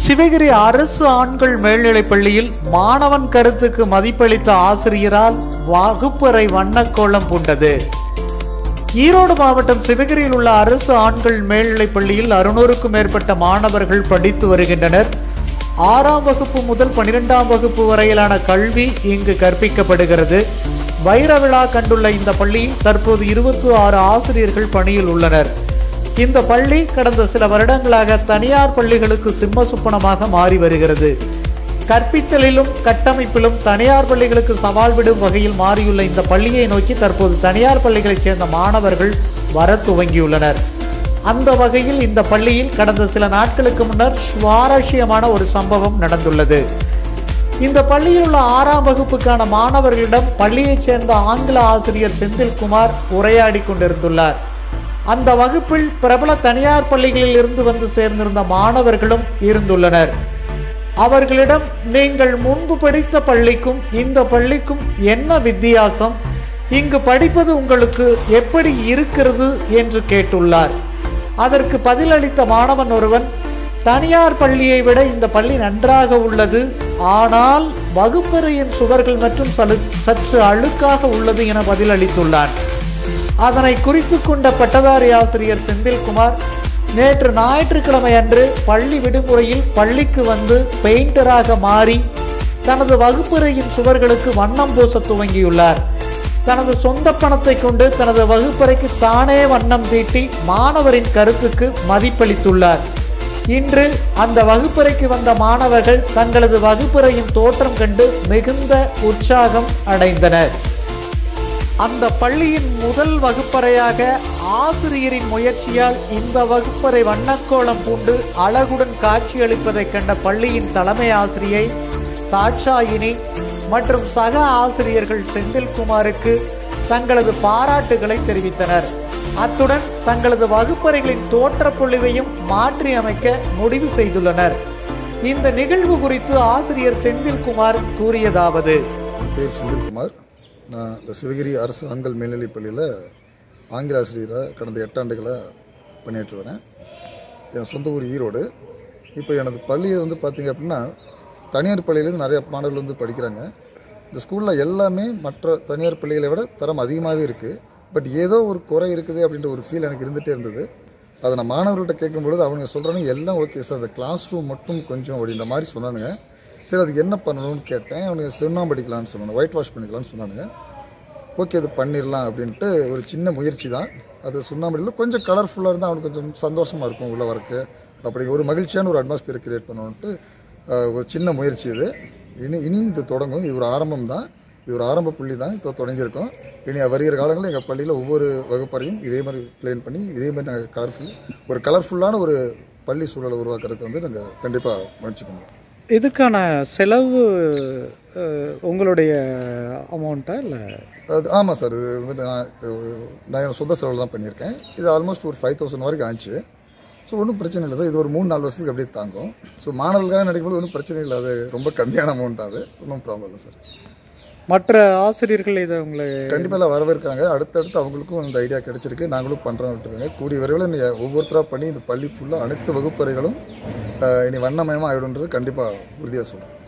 சிவகிரி அரசு ஆண்கள் மேல்நிலைப் பள்ளியில் மாணவன் கருத்துக்கு மதிப்பளித்த ஆசிரியரால் வகுப்பறை வண்ணக்கோலம் பூண்டது ஈரோடு மாவட்டம் சிவகிரியில் உள்ள அரசு ஆண்கள் மேல்நிலைப் பள்ளியில் அறுநூறுக்கும் மேற்பட்ட மாணவர்கள் படித்து வருகின்றனர் ஆறாம் வகுப்பு முதல் பனிரெண்டாம் வகுப்பு வரையிலான கல்வி இங்கு கற்பிக்கப்படுகிறது வைர விழா கண்டுள்ள இந்த பள்ளியில் தற்போது இருபத்தி ஆறு ஆசிரியர்கள் பணியில் உள்ளனர் இந்த பள்ளி கடந்த சில வருடங்களாக தனியார் பள்ளிகளுக்கு சிம்ம சுப்பனமாக மாறி வருகிறது கற்பித்தலிலும் கட்டமைப்பிலும் தனியார் பள்ளிகளுக்கு சவால் விடும் வகையில் மாறியுள்ள இந்த பள்ளியை நோக்கி தற்போது தனியார் பள்ளிகளைச் சேர்ந்த மாணவர்கள் வர துவங்கியுள்ளனர் அந்த வகையில் இந்த பள்ளியில் கடந்த சில நாட்களுக்கு முன்னர் சுவாரஸ்யமான ஒரு சம்பவம் நடந்துள்ளது இந்த பள்ளியில் உள்ள ஆறாம் வகுப்புக்கான மாணவர்களிடம் பள்ளியைச் சேர்ந்த ஆங்கில ஆசிரியர் செந்தில்குமார் உரையாடி கொண்டிருந்துள்ளார் அந்த வகுப்பில் பிரபல தனியார் பள்ளிகளில் இருந்து வந்து சேர்ந்திருந்த மாணவர்களும் இருந்துள்ளனர் அவர்களிடம் நீங்கள் முன்பு படித்த பள்ளிக்கும் இந்த பள்ளிக்கும் என்ன வித்தியாசம் இங்கு படிப்பது உங்களுக்கு எப்படி இருக்கிறது என்று கேட்டுள்ளார் அதற்கு பதிலளித்த மாணவன் ஒருவன் தனியார் பள்ளியை விட இந்த பள்ளி நன்றாக உள்ளது ஆனால் வகுப்பறையின் சுவர்கள் மற்றும் சலு சற்று அழுக்காக உள்ளது என பதிலளித்துள்ளான் அதனை குறித்து கொண்ட பட்டதாரி ஆசிரியர் செந்தில்குமார் நேற்று ஞாயிற்றுக்கிழமை அன்று பள்ளி விடுமுறையில் பள்ளிக்கு வந்து பெயிண்டராக மாறி தனது வகுப்பறையின் சுவர்களுக்கு வண்ணம் பூச துவங்கியுள்ளார் தனது சொந்த பணத்தை கொண்டு தனது வகுப்பறைக்கு தானே வண்ணம் தீட்டி மாணவரின் கருத்துக்கு மதிப்பளித்துள்ளார் இன்று அந்த வகுப்பறைக்கு வந்த மாணவர்கள் தங்களது வகுப்பறையின் தோற்றம் கண்டு மிகுந்த உற்சாகம் அடைந்தனர் அந்த பள்ளியின் முதல் வகுப்பறையாக ஆசிரியரின் முயற்சியால் இந்த வகுப்பறை வண்ணக்கோலம் பூண்டு அழகுடன் காட்சியளிப்பதைக் கண்ட பள்ளியின் தலைமை ஆசிரியை தாட்சாயினி மற்றும் சக ஆசிரியர்கள் செந்தில்குமாருக்கு தங்களது பாராட்டுகளை தெரிவித்தனர் அத்துடன் தங்களது வகுப்பறைகளின் தோற்றப்பொழிவையும் மாற்றி அமைக்க முடிவு செய்துள்ளனர் இந்த நிகழ்வு குறித்து ஆசிரியர் செந்தில்குமார் கூறியதாவது என் பேர் செந்தில்குமார் நான் இந்த சிவகிரி அரசு ஆண்கள் மேல்நிலைப் பள்ளியில் ஆங்கில ஆசிரியராக கடந்த எட்டாண்டுகளாக பணியாற்றி வரேன் என் சொந்த ஊர் ஈரோடு இப்போ எனது பள்ளியை வந்து பார்த்தீங்க அப்படின்னா தனியார் பள்ளியிலேருந்து நிறைய மாணவர்கள் வந்து படிக்கிறாங்க இந்த ஸ்கூலில் எல்லாமே மற்ற தனியார் பள்ளிகளை விட தரம் அதிகமாகவே இருக்குது பட் ஏதோ ஒரு குறை இருக்குது அப்படின்ற ஒரு ஃபீல் எனக்கு இருந்துகிட்டே இருந்தது அதை நான் மாணவர்கள்ட்ட கேட்கும்பொழுது அவங்க சொல்கிறாங்க எல்லாம் ஓகே சார் அந்த கிளாஸ் ரூம் மட்டும் கொஞ்சம் அப்படின்ற மாதிரி சொன்னானுங்க சரி அதுக்கு என்ன பண்ணணும்னு கேட்டேன் அவனுக்கு சுண்ணாம்பு அடிக்கலாம்னு சொன்னாங்க ஒயிட் வாஷ் பண்ணிக்கலாம்னு சொன்னானுங்க ஓகே அது பண்ணிடலாம் அப்படின்ட்டு ஒரு சின்ன முயற்சி தான் அது சுண்ணாம்படியில் கொஞ்சம் கலர்ஃபுல்லாக இருந்தால் அவனுக்கு கொஞ்சம் சந்தோஷமாக இருக்கும் உள்ள வரக்கு அப்படி ஒரு மகிழ்ச்சியான ஒரு அட்மாஸ்பியர் கிரியேட் பண்ணணுன்ட்டு அஹ், ஒரு சின்ன முயற்சி இது இனி இனியும் இது தொடங்கும் இது ஒரு ஆரம்பம் தான் இது ஒரு ஆரம்ப புள்ளி தான் இப்போ தொடங்கியிருக்கோம் இனி வருகிற காலங்களில் எங்கள் பள்ளியில் ஒவ்வொரு வகுப்பறையும் இதே மாதிரி பிளேன் பண்ணி இதே மாதிரி நாங்கள் கலர்ஃபுல் ஒரு கலர்ஃபுல்லான ஒரு பள்ளி சூழலை உருவாக்குறதுக்கு வந்து நாங்கள் கண்டிப்பாக முயற்சி பண்ணுவோம் இதுக்கான செலவு அஹ், உங்களுடைய அமௌண்ட்டா இல்லை அது ஆமாம் சார் இது வந்து நான் அஹ், நான் என் சொந்த செலவில் தான் பண்ணியிருக்கேன் இது ஆல்மோஸ்ட் ஒரு ஃபைவ் தௌசண்ட் வரைக்கும் ஆச்சு ஸோ ஒன்றும் பிரச்சனை இல்லை சார் இது ஒரு மூணு நாலு வருஷத்துக்கு அப்படியே தாங்கும் ஸோ மாணவர்களுக்காக நடிக்கும்போது ஒன்றும் பிரச்சனை இல்லை அது ரொம்ப கம்மியான அமௌண்ட் தான் அது ஒன்றும் ப்ராப்ளம் இல்லை சார் மற்ற ஆசிரியர்கள் இதை உங்களை கண்டிப்பாக எல்லாம் வரவேற்காங்க அடுத்தடுத்து அவங்களுக்கும் இந்த ஐடியா கிடைச்சிருக்கு நாங்களும் பண்ணுறோம் விட்டுருக்காங்க கூடிய விரைவில் இனி ஒவ்வொருத்தராக பண்ணி இந்த பள்ளி ஃபுல்லாக அனைத்து வகுப்பறைகளும் அஹ், இனி வண்ணமயமாக ஆகிடுன்றது கண்டிப்பாக உறுதியாக சொல்கிறேன்